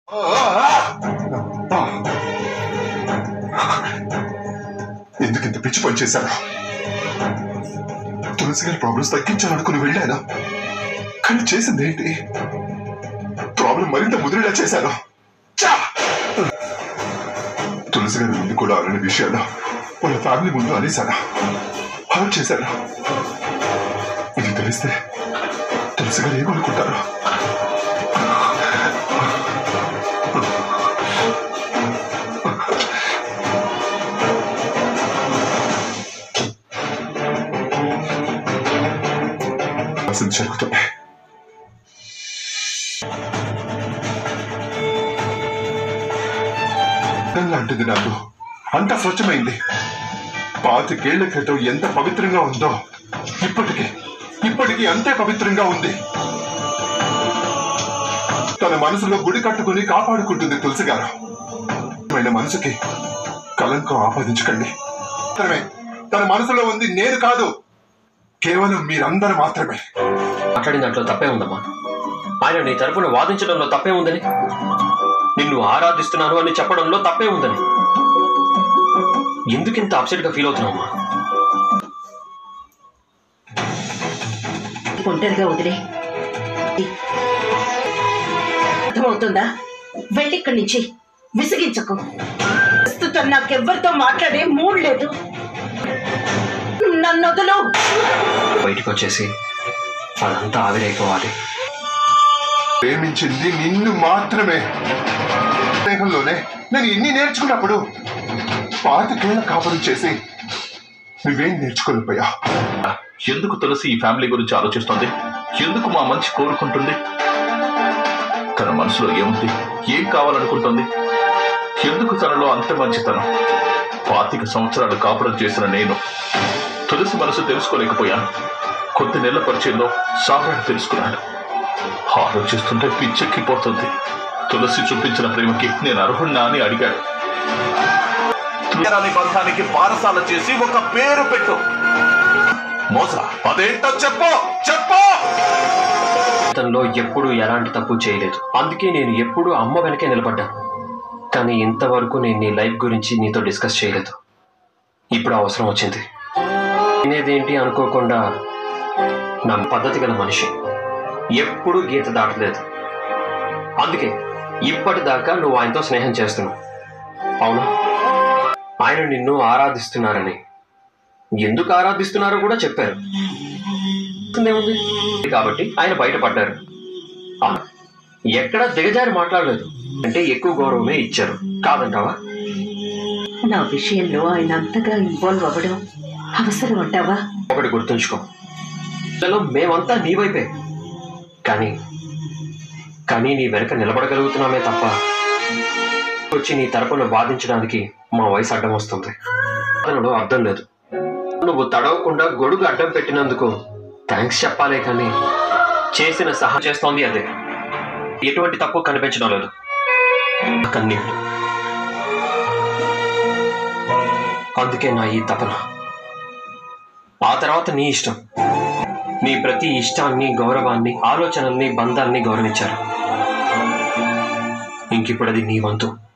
ఎందుకు ఇంత పిచ్చి పని చేశాను తులసి గారి ప్రాబ్లమ్స్ తగ్గించాలనుకుని వెళ్ళాను కానీ చేసింది ఏంటి ప్రాబ్లం మరింత ముదిరేలా చేశాను ఛా! తులసి గారి ముందు కూడా అనే విషయాలు వాళ్ళ ఫ్యామిలీ ముందు అనేశాను హర్ట్ చేశాను ఇది తెలిస్తే తులసి గారు ఏమనుకుంటారు అసలు జరుగుతుంది లాంటిది నాకు అంత స్వచ్ఛమైంది పాతికేళ్ల క్రితం ఎంత పవిత్రంగా ఉందో ఇప్పటికీ ఇప్పటికీ అంతే పవిత్రంగా ఉంది తన మనసులో గుడి కట్టుకుని కాపాడుకుంటుంది తులసి గారు ఆయన మనసుకి కలంకం ఆపాదించకండి మాత్రమే తన మనసులో ఉంది నేను కాదు కేవలం మీరందరూ మాత్రమే మాట్లాడిన దాంట్లో తప్పే ఉందమ్మా ఆయన నీ తరపున వాదించడంలో తప్పే ఉందని నిన్ను ఆరాధిస్తున్నాను అని చెప్పడంలో తప్పే ఉందని ఎందుకింత అప్సెట్ గా ఫీల్ అవుతున్నావమ్మా ఒంటరిగా వదిలే అర్థమవుతుందా వెళ్ళిక్కడి నుంచి విసిగించకు ప్రస్తుతం నాకెవ్వరితో మాట్లాడే మూడ్ లేదు నన్ను వదులు బయటికి వచ్చేసి అదంతా ఆవిరైపోవాలి ప్రేమించింది నిన్ను మాత్రమే స్నేహంలోనే నేను ఇన్ని నేర్చుకున్నప్పుడు పాతికేళ్ల కాపురం చేసి నువ్వేం నేర్చుకోలేకపోయా ఎందుకు తులసి ఈ ఫ్యామిలీ గురించి ఆలోచిస్తోంది ఎందుకు మా మంచి కోరుకుంటుంది తన మనసులో ఏముంది ఏం కావాలనుకుంటుంది ఎందుకు తనలో అంత మంచితనం పాతిక సంవత్సరాలు కాపురం చేసిన నేను తులసి మనసు తెలుసుకోలేకపోయాను కొద్ది నెలల పరిచయంలో సామ్రాట్ తెలుసుకున్నాను ఆలోచిస్తుంటే పిచ్చెక్కిపోతుంది తులసి చూపించిన ప్రేమకి నేను అర్హుణ్ణా అని అడిగాడు తీరాని బంధానికి పారసాల చేసి ఒక పేరు పెట్టు మోస అదేంటో చెప్పు చెప్పు జీవితంలో ఎప్పుడూ ఎలాంటి తప్పు చేయలేదు అందుకే నేను ఎప్పుడూ అమ్మ వెనకే నిలబడ్డాను కానీ ఇంతవరకు నేను నీ లైఫ్ గురించి నీతో డిస్కస్ చేయలేదు ఇప్పుడు అవసరం వచ్చింది తినేదేంటి అనుకోకుండా నా పద్ధతి గల మనిషి ఎప్పుడూ గీత దాటలేదు అందుకే ఇప్పటిదాకా నువ్వు ఆయనతో స్నేహం చేస్తున్నావు అవునా ఆయన నిన్ను ఆరాధిస్తున్నారని ఎందుకు ఆరాధిస్తున్నారో కూడా చెప్పారు ఏముంది కాబట్టి ఆయన బయటపడ్డారు ఆ, ఎక్కడా దిగజారి మాట్లాడలేదు అంటే ఎక్కువ గౌరవమే ఇచ్చారు కాదంటావా నా విషయంలో ఆయన అంతగా ఇన్వాల్వ్ అవ్వడం అవసరం అంటావా ఒకటి గుర్తుంచుకో ఇళ్ళలో మేమంతా నీ వైపే కానీ కానీ నీ వెనక నిలబడగలుగుతున్నామే తప్ప వచ్చి నీ తరపున వాదించడానికి మా వయసు అడ్డం వస్తుంది అతనుడు అర్థం లేదు నువ్వు తడవకుండా గొడుగు అడ్డం పెట్టినందుకు థ్యాంక్స్ చెప్పాలే కానీ చేసిన సహాయం చేస్తోంది అదే ఎటువంటి తప్పు కనిపించడం లేదు ఆ కన్నీళ్ళు అందుకే నా ఈ తపన ఆ తర్వాత నీ ఇష్టం నీ ప్రతి ఇష్టాన్ని గౌరవాన్ని ఆలోచనల్ని బంధాల్ని గౌరవించారు ఇంకిప్పుడు అది నీ వంతు